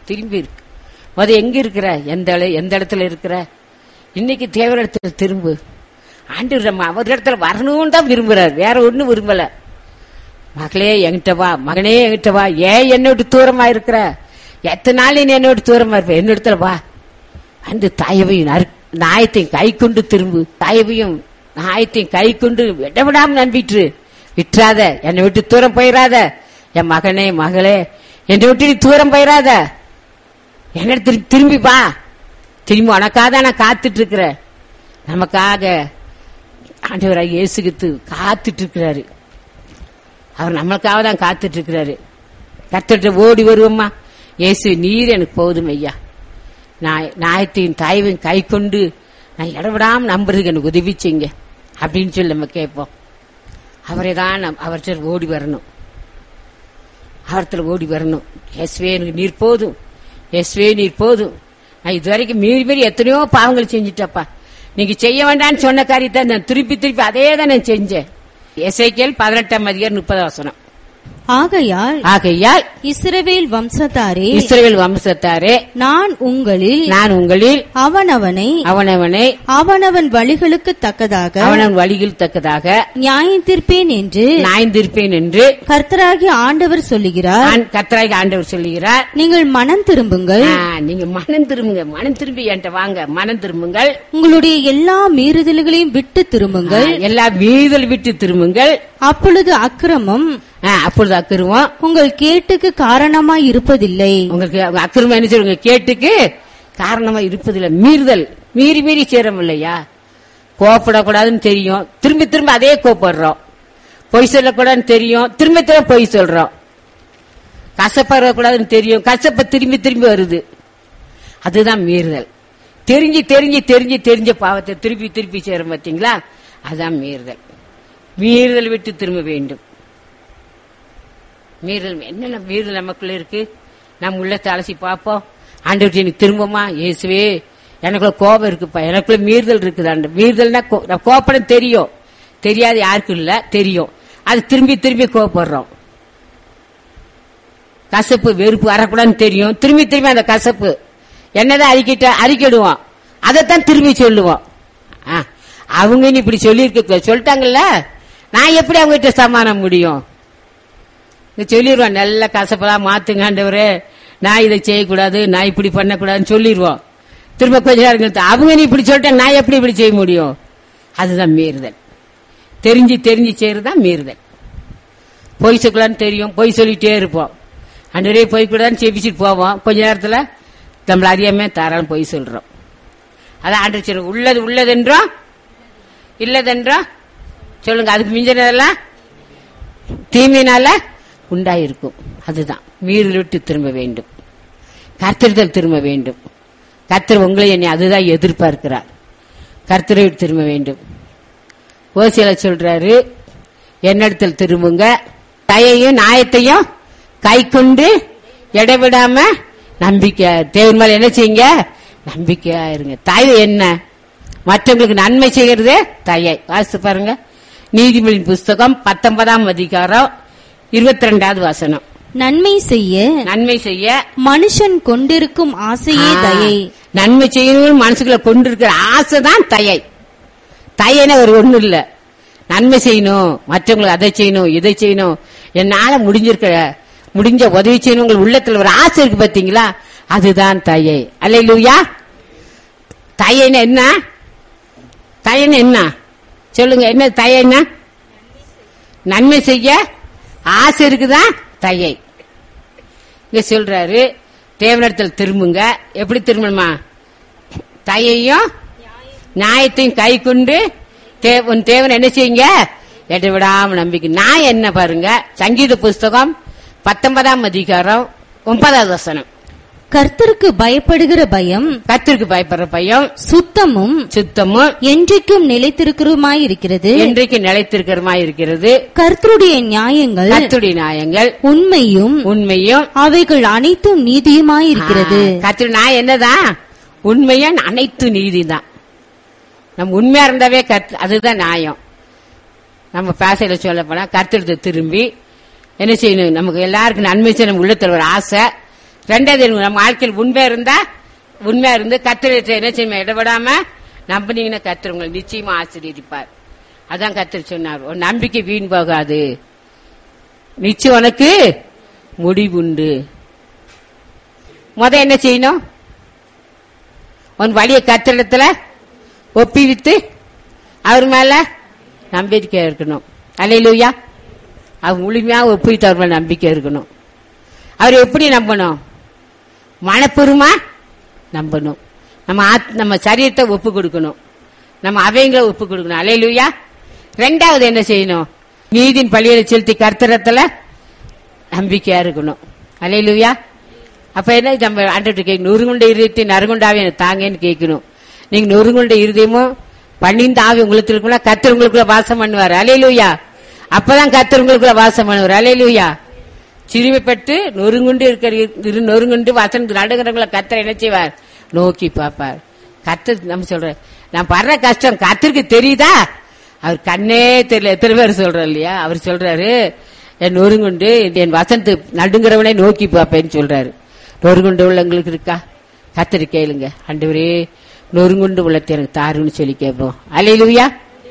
திரும்பி இருக்கு அது எங்க இருக்கிற எந்த இட- எந்த இடத்துல இருக்கிற இன்னைக்கு தேவையான இடத்துல திரும்பு ஆண்டு நம்ம அவர் இடத்துல வரணும்னு தான் விரும்புறார் வேற ஒண்ணும் விரும்பல மகளே என்கிட்ட வா மகனே என்கிட்ட வா ஏன் என்னை விட்டு தூரமா இருக்கிற எத்தனை நாள் நீ என்னை விட்டு தூரமா இருப்ப என்ன இடத்துல வா அந்த தாயவையும் நறு- நாயத்தையும் கை கொண்டு திரும்பு தாயவையும் நாயத்தையும் கை கொண்டு விடவிடாம நம்பிட்டு விட்டுறாத என்னை விட்டு தூரம் போயிடாத என் மகனே மகளே என்னை விட்டு நீ தூரம் போயிடாத என்ன திரும்பி திரும்பி வா திரும்பி உனக்காக தான் நான் காத்துட்டு இருக்கிறேன் நமக்காக ஆண்டவராக இயேசுகித்து காத்துட்டு இருக்கிறாரு அவர் நம்மளுக்காக தான் காத்துட்டு இருக்கிறாரு கத்துட்டு ஓடி வருவோம்மா இயேசு நீர் எனக்கு போதும் ஐயா நான் நாயத்தையும் தாயவையும் கை கொண்டு நான் இடவிடாம நம்புறதுக்கு எனக்கு உதவி செய்யுங்க அப்படின்னு சொல்லி நம்ம கேட்போம் அவரை தான் நம் அவர்கிட்ட ஓடி வரணும் அவர்த்துல ஓடி வரணும் இயேசுவே எனக்கு நீர் போதும் இயேசுவே நீர் போதும் நான் இதுவரைக்கும் மீறி மீறி எத்தனையோ பாவங்கள் செஞ்சுட்டப்பா நீங்க செய்ய வேண்டாம்னு சொன்ன காரியத்தை நான் திருப்பி திருப்பி அதே தான் நான் செஞ்சேன் எஸ்ஐகேல் பதினெட்டாம் அதிகாரம் முப்பது வசனம் ஆகையால் ஆகையால் இஸ்ரவேல் வம்சத்தாரே இஸ்ரவேல் வம்சத்தாரே நான் உங்களில் நான் உங்களில் அவனவனை அவனவனை அவனவன் வழிகளுக்கு தக்கதாக அவனவன் வழியில் தக்கதாக நியாயந்தீர்ப்பேன் என்று நாய்ந்திருப்பேன் என்று கர்த்தராகிய ஆண்டவர் சொல்லுகிறார் ஆண்- கர்த்தராகிய ஆண்டவர் சொல்லுகிறார் நீங்கள் மனம் திரும்புங்கள் ஆ, நீங்க மனம் திரும்புங்க மனம் திரும்பி என்கிட்ட வாங்க மனம் திரும்புங்கள் உங்களுடைய எல்லா மீறுதல்களையும் விட்டு திரும்புங்கள் ஆ, எல்லா வீதல் விட்டு திரும்புங்கள் அப்பொழுது அக்கிரமம் ஆ, அப்பொழுது அக்கிருவோம் உங்கள் கேட்டுக்கு காரணமாய் இருப்பதில்லை உங்களுக்கு அவங்க அக்கிரமம் என்ன சொல்லுங்க கேட்டுக்கு காரணமா இருப்பதில்லை மீறுதல் மீறி மீறி சேரம் இல்லையா கோப்படக்கூடாதுன்னு தெரியும் திரும்ப திரும்ப அதே கோப்படுறோம் பொய் சொல்லக்கூடாதுன்னு தெரியும் திரும்ப திரும்ப பொய் சொல்றோம் கசப்படக்கூடாதுன்னு தெரியும் கசப்ப திரும்பி திரும்பி வருது அதுதான் மீறுதல் தெரிஞ்சு தெரிஞ்சு தெரிஞ்சு தெரிஞ்ச பாவத்தை திருப்பி திருப்பி சேரும் பார்த்தீங்களா அதான் மீறுதல் மீறுதல் விட்டு திரும்ப வேண்டும் மீறல் என்னென்ன மீறல் நமக்குள்ள இருக்கு நம்ம உள்ளத்தை அலசி பார்ப்போம் ஆண்டவர்கிட்ட எனக்கு திரும்பமா இயேசுவே எனக்குள்ள கோபம் இருக்குப்பா எனக்குள்ள மீறுதல் இருக்குது ஆண்டு மீறுதல்னா கோ- நான் கோபப்படம் தெரியும் தெரியாது யாருக்கும் இல்ல தெரியும் அது திரும்பி திரும்பி கோபப்படுறோம் கசப்பு வெறுப்பு வரக்கூடாதுன்னு தெரியும் திரும்பி திரும்பி அந்த கசப்பு என்னதான் அறிக்கிட்ட அறிக்கிடுவோம் அதைத்தான் திரும்பி சொல்லுவோம் ஆ, அவங்க இனி இப்படி சொல்லியிருக்க சொல்லிட்டாங்கல்ல நான் எப்படி அவங்க கிட்ட சமாளம் முடியும் இங்க சொல்லிடுவோம் நல்ல கசப்பெல்லாம் மாத்துங்க ஆண்டவரே நான் இதை செய்யக்கூடாது நான் இப்படி பண்ணக்கூடாதுன்னு சொல்லிடுவோம் திரும்ப கொஞ்ச நேரம் கழித்து, அவங்க நீ இப்படி சொல்லிட்டா நான் எப்படி இப்படி செய்ய முடியும் அதுதான் மீறுதல் தெரிஞ்சு தெரிஞ்சு செய்யறதுதான் மீறுதல் பொய் சொல்லலான்னு தெரியும் பொய் சொல்லிட்டே இருப்போம் அன்றே பொய் கூடாதுன்னு செபிச்சுட்டு போவோம் கொஞ்ச நேரத்துல நம்மள அறியாம தாராளம் பொய் சொல்றோம் அதான் ஆண்டு சொல்லுங்க உள்ளது உள்ளதென்றோம் இல்லதென்றோம் சொல்லுங்க அதுக்கு மிஞ்சினதெல்லாம் தீமையினால உண்டாயிருக்கும் அதுதான் மீறல் விட்டு திரும்ப வேண்டும் கர்த்தரிடத்தில் திரும்ப வேண்டும் கர்த்தர் உங்களை என்னை அதுதான் எதிர்பார்க்கிறார் கர்த்தரை விட்டு திரும்ப வேண்டும் ஓசியில சொல்றாரு என்னிடத்தில் திரும்புங்க தயையும் நியாயத்தையும் கை கொண்டு இடைவிடாம நம்பிக்கை தேவன் மேல என்ன செய்யுங்க நம்பிக்கையா இருங்க தயை என்ன மற்றவங்களுக்கு நன்மை செய்கிறது தயை வாசித்து பாருங்க நீதிமொழியின் புஸ்தகம் பத்தொன்பதாம் அதிகாரம் இருபத்தி ரெண்டாவது வசனம் நன்மை செய்ய நன்மை செய்ய மனுஷன் கொண்டிருக்கும் ஆசையே ஆ, தயை நன்மை செய்யணும் மனசுக்குள்ள கொண்டிருக்கிற ஆசை தான் தயை தயன ஒரு ஒண்ணு இல்ல நன்மை செய்யணும் மற்றவங்களுக்கு அதை செய்யணும் இதை செய்யணும் என்னால முடிஞ்சிருக்கிற முடிஞ்ச உதவி செய்யணும் உங்கள் உள்ளத்துல ஒரு ஆசை இருக்கு பாத்தீங்களா அதுதான் தயை அல்லையா தயைன்னு என்ன தயன்னு என்ன சொல்லுங்க என்ன தயன்னா நன்மை செய்ய ஆசை இருக்குதா தயை இங்க சொல்றாரு தேவனிடத்தில் திரும்புங்க எப்படி திரும்பணுமா தயையும் நியாயத்தையும் கை கொண்டு தே- உன் தேவன் என்ன செய்யுங்க எட்ட விடாம நம்பிக்கை நான் என்ன பாருங்க சங்கீத புஸ்தகம் பத்தொன்பதாம் அதிகாரம் ஒன்பதாவது வசனம் கர்த்தருக்கு பயப்படுகிற பயம் கத்திற்கு பயப்படுற பையன் சுத்தமும் சுத்தமும் என்றைக்கும் நிலைத்திருக்கிறதுமாய் இருக்கிறது இன்றைக்கு நிலைத்திருக்கிறமா இருக்கிறது கர்த்தருடைய நியாயங்கள் கத்துடைய நியாயங்கள் உண்மையும் உண்மையும் அவைகள் அனைத்தும் நீதியுமாய் இருக்கிறது கத்திர நான் என்னதான் உண்மையா அனைத்து நீதி தான் நம்ம உண்மையா இருந்தாவே கத்து அதுதான் நியாயம் நம்ம பேசையில சொல்ல போனா கத்திரத்தை திரும்பி என்ன செய்யணும் நமக்கு எல்லாருக்கும் நன்மை செய்ய நம்ம உள்ளத்துல ஒரு ஆசை ரெண்டாவது நம்ம வாழ்க்கையில் உண்மையா இருந்தா உண்மையா இருந்து கத்திர என்ன செய்யுமா இடப்படாம நம்பினீங்கன்னா கத்திர உங்களை நிச்சயமா ஆசிரியப்பார் அதான் கத்திர சொன்னார் உன் நம்பிக்கை வீண் போகாது நிச்சயம் உனக்கு முடிவுண்டு முத என்ன செய்யணும் உன் வழிய கத்திரத்துல ஒப்பிவித்து அவர் மேல நம்பிக்கை இருக்கணும் அலையிலுயா அவர் முழுமையா ஒப்பிட்டு அவர் மேல நம்பிக்கை இருக்கணும் அவர் எப்படி நம்பணும் மனப்பூர்வமா நம்பணும் நம்ம ஆத்- நம்ம சரீரத்தை ஒப்பு கொடுக்கணும் நம்ம அவைங்களை ஒப்பு கொடுக்கணும் அலையிலுயா ரெண்டாவது என்ன செய்யணும் நீதின் பள்ளியில செலுத்தி கர்த்தரத்துல நம்பிக்கையா இருக்கணும் அலையிலுயா அப்ப என்ன நம்ம ஆண்டு கேட்கணும் நொறுங்குண்ட இருதயத்தை நறுகுண்டாவே எனக்கு தாங்கன்னு கேட்கணும் நீங்க நொறுங்குண்ட இருதயமும் பன்னிந்த ஆவி உங்களுக்கு இருக்குன்னா கத்தர் உங்களுக்குள்ள வாசம் பண்ணுவார் அலையிலுயா அப்பதான் கத்தர் உங்களுக்குள்ள வாசம் பண்ணுவார் அலையிலுயா சிறுமைப்பட்டு நொறுங்குண்டு இருக்கிற இரு நொறுங்குண்டு வசனம் நடுகிறவங்களை கத்தர் என்ன செய்வார் நோக்கி பார்ப்பார் கத்தர் நம்ம சொல்ற நான் படுற கஷ்டம் கத்திற்கு தெரியுதா அவர் கண்ணே தெரியல எத்தனை பேர் சொல்றோம் இல்லையா அவர் சொல்றாரு என் நொறுங்குண்டு என் வசனத்து நடுங்கிறவனே நோக்கி பார்ப்பேன்னு சொல்றாரு நொறுங்குண்டு உள்ளவங்களுக்கு இருக்கா கத்தரி கேளுங்க ஆண்டவரே நொறுங்குண்டு உள்ளத்தை எனக்கு தாருன்னு சொல்லி கேட்போம் அலையிலுயா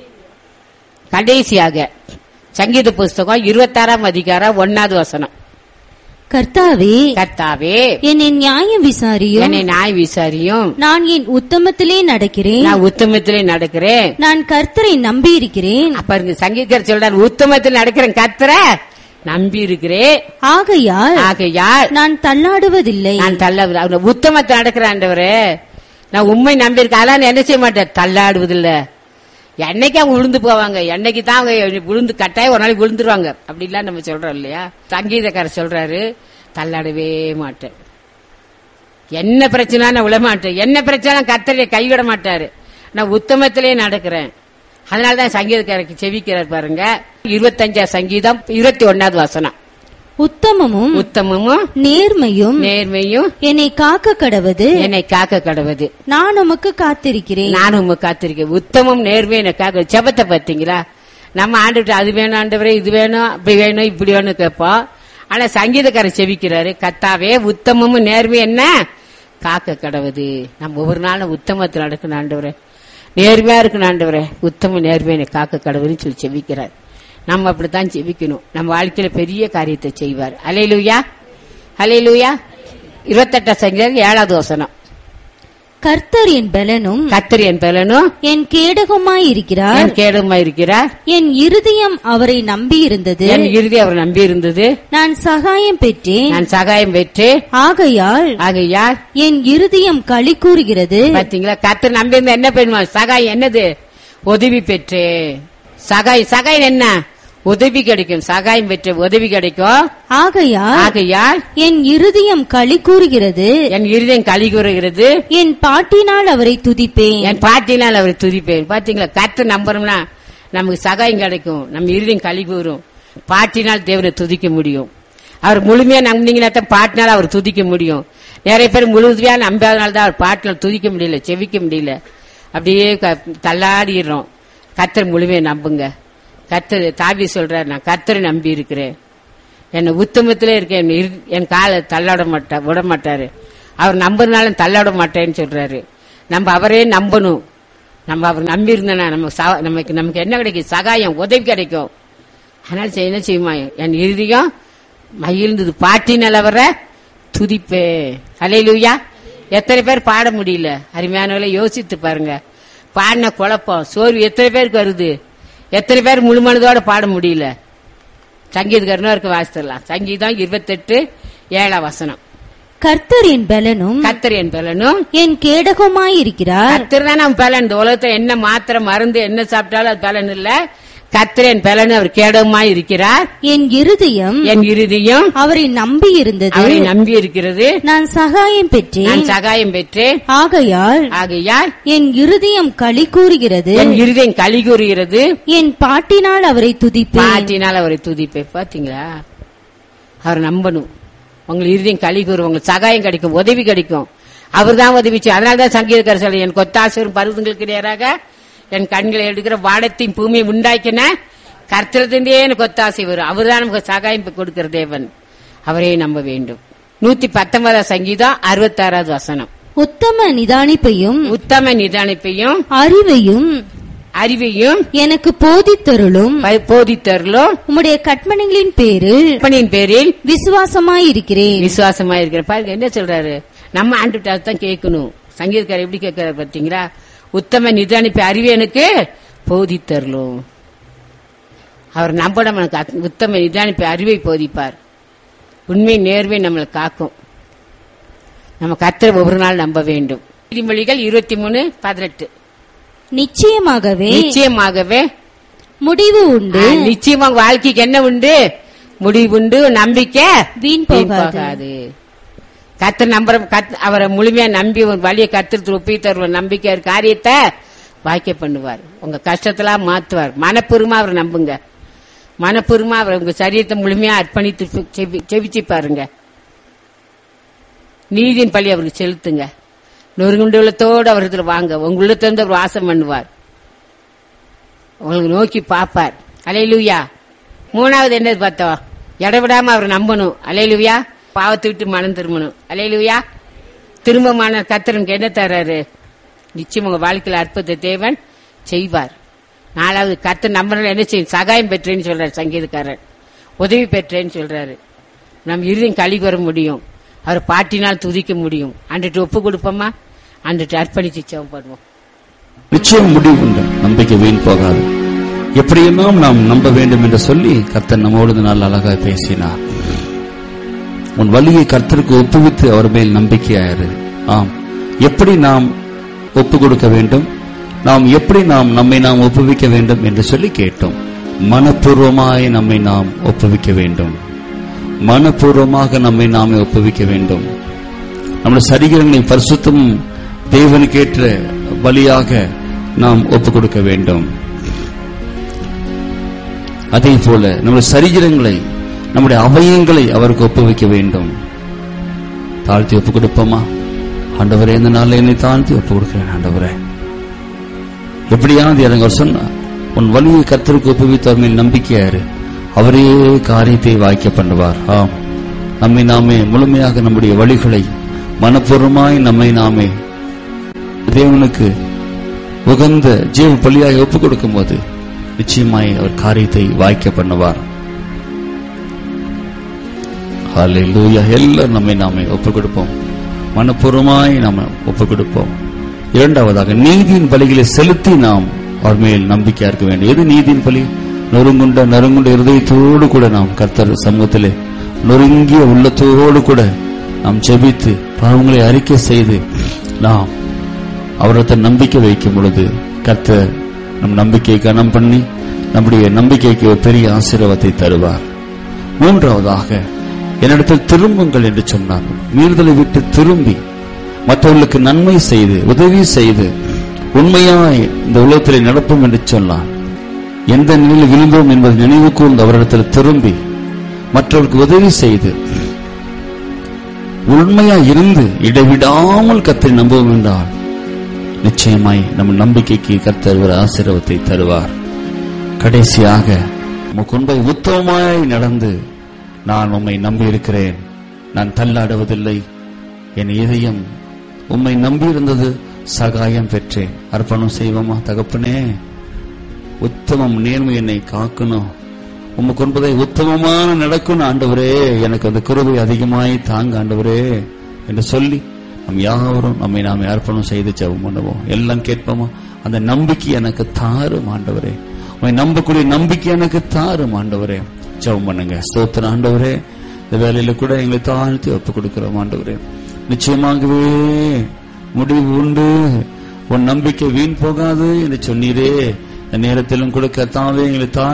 கடைசியாக சங்கீத புஸ்தகம் இருபத்தாறாம் அதிகாரம் ஒன்னாவது வசனம் கர்த்தாவே கர்த்தாவே என்னை நியாயம் விசாரியும் என்னை நாய் விசாரியும் நான் என் உத்தமத்திலே நடக்கிறேன் நான் உத்தமத்திலே நடக்கிறேன் நான் கர்த்தரை நம்பி இருக்கிறேன் அப்ப இங்க சங்கீதர் சொல்றாரு உத்தமத்தில் நடக்கிறேன் கர்த்தர நம்பி இருக்கிறேன் ஆகையால் ஆகையால் நான் தள்ளாடுவதில்லை நான் தள்ள அவன உத்தமத்தை நடக்கிற ஆண்டவரே நான் உண்மை நம்பியிருக்கேன் அதெல்லாம் நான் என்ன செய்ய மாட்டேன் தள்ளாடுவதில்ல என்னைக்கு அவங்க விழுந்து போவாங்க என்னைக்கு தான் அவங்க விழுந்து கட்டாயம் ஒரு நாளைக்கு விழுந்துருவாங்க அப்படிலாம் நம்ம சொல்றோம் இல்லையா சங்கீதக்காரர் சொல்றாரு தள்ளாடவே மாட்டேன் என்ன பிரச்சனை நான் விழ மாட்டேன் என்ன பிரச்சனை கத்தரைய கைவிட மாட்டாரு நான் உத்தமத்திலே நடக்கிறேன் அதனாலதான் சங்கீதக்காரருக்கு செவிக்கிறார் பாருங்க இருபத்தஞ்சா சங்கீதம் இருபத்தி ஒன்னாவது வசனம் உத்தமமும் உத்தமமும் நேர்மையும் நேர்மையும் என்னை காக்க கடவது என்னை காக்க கடவுது நான் உமக்கு காத்திருக்கிறேன் நானும் உங்க காத்திருக்கேன் உத்தமம் நேர்மை என்னை காக்க ஜெபத்தை பார்த்தீங்களா நம்ம ஆண்டுகிட்ட அது வேணும் ஆண்டவரே இது வேணும் அப்படி வேணும் இப்படி வேணும் கேட்போம் ஆனா சங்கீதக்காரர் செவிக்கிறாரு கத்தாவே உத்தமமும் நேர்மை என்ன காக்க கடவுது நம்ம ஒவ்வொரு நாளும் உத்தமத்தில் நடக்கணும் ஆண்டவரே நேர்மையா இருக்கணும் ஆண்டவரே உத்தம நேர்மையை காக்க கடவுள்னு சொல்லி செவிக்கிறார் நம்ம அப்படித்தான் செவிக்கணும் நம்ம வாழ்க்கையில பெரிய காரியத்தை செய்வார் அலையிலுயா அலையிலுயா இருபத்தெட்டாம் சங்கீதம் ஏழாவது வசனம் கர்த்தர் என் பலனும் கத்திரி என் பலனும் என் கேடகமாயிருக்கிறார் என் கேடுமா இருக்கிறார் என் இருதயம் அவரை நம்பியிருந்தது என் இறுதி அவர் நம்பி இருந்தது நான் சகாயம் பெற்றேன் நான் சகாயம் பெற்று ஆகையால் ஆகையால் என் இருதயம் களி கூறுகிறது பாத்தீங்களா கத்தர் நம்பி இருந்தா என்ன பண்ணுவான் சகாயம் என்னது உதவி பெற்று சகாய் சகாயம் என்ன உதவி கிடைக்கும் சகாயம் பெற்று உதவி கிடைக்கும் ஆகையால் ஆகையால் என் இருதயம் களி கூறுகிறது என் இருதயம் கழி கூறுகிறது என் பாட்டினால் அவரை துதிப்பேன் என் பாட்டினால் அவரை துதிப்பேன் பாத்தீங்களா கத்து நம்புறோம்னா நமக்கு சகாயம் கிடைக்கும் நம்ம இருதயம் கழி கூறும் பாட்டினால் தேவனை துதிக்க முடியும் அவர் முழுமையா நம்பினீங்கன்னா தான் பாட்டினால் அவர் துதிக்க முடியும் நிறைய பேர் முழுமையா நம்பாதனால தான் அவர் பாட்டினால் துதிக்க முடியல செவிக்க முடியல அப்படியே க- தள்ளாடிடுறோம் கத்தர் முழுமையா நம்புங்க கத்தர் தாவி சொல்றார் நான் கத்தரை நம்பி இருக்கிறேன் என்னை உத்தமத்திலே இருக்கேன் என்னை இரு- என் காலை தள்ளாட மாட்டா விட மாட்டாரு அவர் நம்புறதுனால தள்ளாட மாட்டேன்னு சொல்றாரு நம்ம அவரே நம்பணும் நம்ம அவர் நம்பி இருந்தனா நம்ம சா- நமக்கு நமக்கு என்ன கிடைக்கும் சகாயம் உதவி கிடைக்கும் அதனால செய்ய- என்ன செய்யுமா என் இறுதியும் மகிழ்ந்தது பாட்டி நிலவர துதிப்பே அலையிலுயா எத்தனை பேர் பாட முடியல அருமையானவளை யோசித்து பாருங்க பாடின குழப்பம் சோர்வு எத்தனை பேருக்கு வருது எத்தனை பேர் முழுமனதோட பாட முடியல சங்கீதக்காரனும் இருக்க வாசித்துடலாம் சங்கீதம் இருபத்தெட்டு ஏழாம் வசனம் கர்த்தர் என் பலனும் கத்தர் என் பலனும் என் கேடகமாயிருக்கிறார் கத்தர் தான் நம்ம பலன் இந்த உலகத்துல என்ன மாத்திரை மருந்து என்ன சாப்பிட்டாலும் அது பலன் இல்ல கத்தர் என் பலன் அவர் கேடகமாய் இருக்கிறார் என் இருதயம் என் இறுதியும் அவரை நம்பி இருந்தது அவரை நம்பி இருக்கிறது நான் சகாயம் பெற்றேன் நான் சகாயம் பெற்று ஆகையால் ஆகையால் என் இருதயம் களி கூறுகிறது என் இருதயம் களி கூறுகிறது என் பாட்டினால் அவரை துதிப்பேன் பாட்டினால் அவரை துதிப்பேன் பாத்தீங்களா அவர் நம்பணும் உங்கள் இருதயம் களி கூறும் உங்களுக்கு சகாயம் கிடைக்கும் உதவி கிடைக்கும் அவர் தான் உதவிச்சு அதனால தான் சங்கீதக்காரர் சொல்ல என் கொத்தாசூரும் பருவங்களுக்கு நேராக என் கண்களை எடுக்கிற வானத்தையும் பூமியை உண்டாக்கின கர்த்தரத்தின்றே எனக்கு ஒத்தாசை வரும் அவர் தான் நமக்கு சகாயம் கொடுக்கிற தேவன் அவரே நம்ப வேண்டும் நூத்தி பத்தொன்பதாம் சங்கீதம் அறுபத்தாறாவது வசனம் உத்தம நிதானிப்பையும் உத்தம நிதானிப்பையும் அறிவையும் அறிவையும் எனக்கு போதித்தருளும் ப- போதித்தருளும் உம்முடைய கற்பனைகளின் பேரில் கற்பனையின் பேரில் விசுவாசமாயிருக்கிறேன் விசுவாசமா இருக்கிற பாருங்க என்ன சொல்றாரு நம்ம ஆண்டுகிட்ட தான் கேட்கணும் சங்கீதக்காரர் எப்படி கேட்கிறாரு பாத்தீங்களா உத்தம நிதானிப்பு அறிவு எனக்கு போதித்தருளும் அவர் நம்ப நமக்கு அத்- உத்தம நிதானிப்பு அறிவை போதிப்பார் உண்மை நேர்மை நம்மளை காக்கும் நம்ம கத்திர ஒவ்வொரு நாள் நம்ப வேண்டும் நீதிமொழிகள் இருபத்தி மூணு பதினெட்டு நிச்சயமாகவே நிச்சயமாகவே முடிவு உண்டு ஆ, நிச்சயமா உங்க வாழ்க்கைக்கு என்ன உண்டு முடிவு உண்டு நம்பிக்கை வீண் போகாது. கத்து நம்புற கத் அவரை முழுமையா நம்பி ஒரு வழியை கத்துறது ஒப்பி தருவ நம்பிக்கை ஒரு காரியத்தை வாக்கிய பண்ணுவார் உங்க கஷ்டத்தெல்லாம் மாத்துவார் மனப்பூர்வமா அவரை நம்புங்க மனப்பூர்வமா அவர் உங்க சரீரத்தை முழுமையா அர்ப்பணித்து செவி- செவிச்சு பாருங்க நீதியின் பள்ளி அவருக்கு செலுத்துங்க நொறுங்குண்டு உள்ளத்தோடு அவரத்துல வாங்க உங்க உள்ளத்திலிருந்து அவர் வாசம் பண்ணுவார் உங்களுக்கு நோக்கி பாப்பார் அலையிலுயா மூணாவது என்னது பார்த்தோம் இடவிடாம அவரை நம்பணும் அலையிலுயா பாவத்தை விட்டு மனம் திரும்பணும் அலையிலுயா திரும்பமான கத்திரனுக்கு என்ன தர்றாரு நிச்சயம் உங்க வாழ்க்கையில அற்புத தேவன் செய்வார் நாலாவது கர்த்தர் நம்புறதுல என்ன செய்யும் சகாயம் பெற்றேன்னு சொல்றாரு சங்கீதக்காரர் உதவி பெற்றேன்னு சொல்றாரு நம் இறுதியும் கழி வர முடியும் அவர் பாட்டினால் துதிக்க முடியும் அன்றைட்டு ஒப்பு கொடுப்போமா அன்றைட்டு அர்ப்பணிச்சு செவம் பண்ணுவோம் நிச்சயம் முடிவு உண்டு நம்பிக்கை வீண் போகாது எப்படியெல்லாம் நாம் நம்ப வேண்டும் என்று சொல்லி கர்த்தர் நம்மோடு இந்த நாள் அழகாக பேசினார் உன் வழியை கர்த்தருக்கு ஒப்புவித்து அவர் மேல் நம்பிக்கையாயிரு ஆம் எப்படி நாம் ஒப்பு கொடுக்க வேண்டும் நாம் எப்படி நாம் நம்மை நாம் ஒப்புவிக்க வேண்டும் என்று சொல்லி கேட்டோம் மனப்பூர்வமாய் நம்மை நாம் ஒப்புவிக்க வேண்டும் மனப்பூர்வமாக நம்மை நாமே ஒப்புவிக்க வேண்டும் நம்முடைய சரீரங்களை பரிசுத்தம் தேவனுக்கேற்ற பலியாக நாம் ஒப்புக் கொடுக்க வேண்டும் அதே போல நம்முடைய சரீரங்களை நம்முடைய அவயங்களை அவருக்கு ஒப்புவிக்க வேண்டும் தாழ்த்தி ஒப்புக் கொடுப்போமா ஆண்டவரே இந்த நாளில் என்னை தாழ்த்தி ஒப்புக் கொடுக்கிறேன் ஆண்டவரே எப்படியாவது எனக்கு அவர் சொன்னார் உன் வழியை கர்த்தருக்கு ஒப்புவித்தவர் மேல் நம்பிக்கையாரு அவரே காரியத்தை வாய்க்க பண்ணுவார் ஆம் நம்மை நாமே முழுமையாக நம்முடைய வழிகளை மனப்பூர்வமாய் நம்மை நாமே தேவனுக்கு உகந்த ஜீவ பலியாய் ஒப்புக் கொடுக்கும் போது நிச்சயமாய் அவர் காரியத்தை வாய்க்க பண்ணுவார் ஹalleluya எல்லாரும் நம்மை நாமே ஒப்புக் கொடுப்போம் மனப்பூர்வமாய் நாம ஒப்புக் கொடுப்போம் இரண்டாவதாக நீதியின் பலிகளை செலுத்தி நாம் அவர் மேல் நம்பிக்கையா இருக்க வேண்டும் எது நீதியின் பலி நொறுங்குண்ட நறுங்குண்ட இருதயத்தோடு கூட நாம் கர்த்தர் சமூகத்திலே நொறுங்கிய உள்ளத்தோடு கூட நாம் ஜெபித்து பாவங்களை அறிக்கை செய்து நாம் அவரத்தை நம்பிக்கை வைக்கும் பொழுது கர்த்தர் நம் நம்பிக்கையை கனம் பண்ணி நம்முடைய நம்பிக்கைக்கு ஒரு பெரிய ஆசீர்வாதத்தை தருவார் மூன்றாவதாக என்னிடத்தில் திரும்புங்கள் என்று சொன்னார் மீறுதலை விட்டு திரும்பி மற்றவர்களுக்கு நன்மை செய்து உதவி செய்து உண்மையாய் இந்த உலகத்திலே நடப்போம் என்று சொன்னார் எந்த நிலையில் விழுந்தோம் என்பதை நினைவு கூர்ந்து அவரிடத்தில் திரும்பி மற்றவர்களுக்கு உதவி செய்து உண்மையா இருந்து இடைவிடாமல் கத்தை நம்புவோம் என்றால் நிச்சயமாய் நம் நம்பிக்கைக்கு கர்த்தர் ஒரு ஆசீர்வாதத்தை தருவார் கடைசியாக உமக்கு உண்மை உத்தமமாய் நடந்து நான் உம்மை நம்பி இருக்கிறேன் நான் தள்ளாடுவதில்லை என் இதயம் உம்மை நம்பி இருந்தது சகாயம் பெற்றேன் அர்ப்பணம் செய்வோமா தகப்பனே உத்தமம் நேர்மை என்னை காக்கணும் உமக்கு ஒன்பதை உத்தமமான நடக்கணும் ஆண்டவரே எனக்கு அந்த குருவை அதிகமாய் தாங்க ஆண்டவரே என்று சொல்லி நம் யாவரும் நம்மை நாம் அர்ப்பணம் செய்து ஜெபம் பண்ணுவோம் எல்லாம் கேட்போமா அந்த நம்பிக்கை எனக்கு தாரும் ஆண்டவரே உண்மை நம்பக்கூடிய நம்பிக்கை எனக்கு தாரும் ஆண்டவரே ஜெபம் பண்ணுங்க ஸ்தோத்திரம் ஆண்டவரே இந்த வேலையில கூட எங்களை தாழ்த்தி ஒப்பு கொடுக்கிறோம் ஆண்டவரே நிச்சயமாகவே முடிவு உண்டு உன் நம்பிக்கை வீண் போகாது என்று சொன்னீரே இந்த நேரத்திலும் கூட கர்த்தாவே எங்களை தாழ்த்தி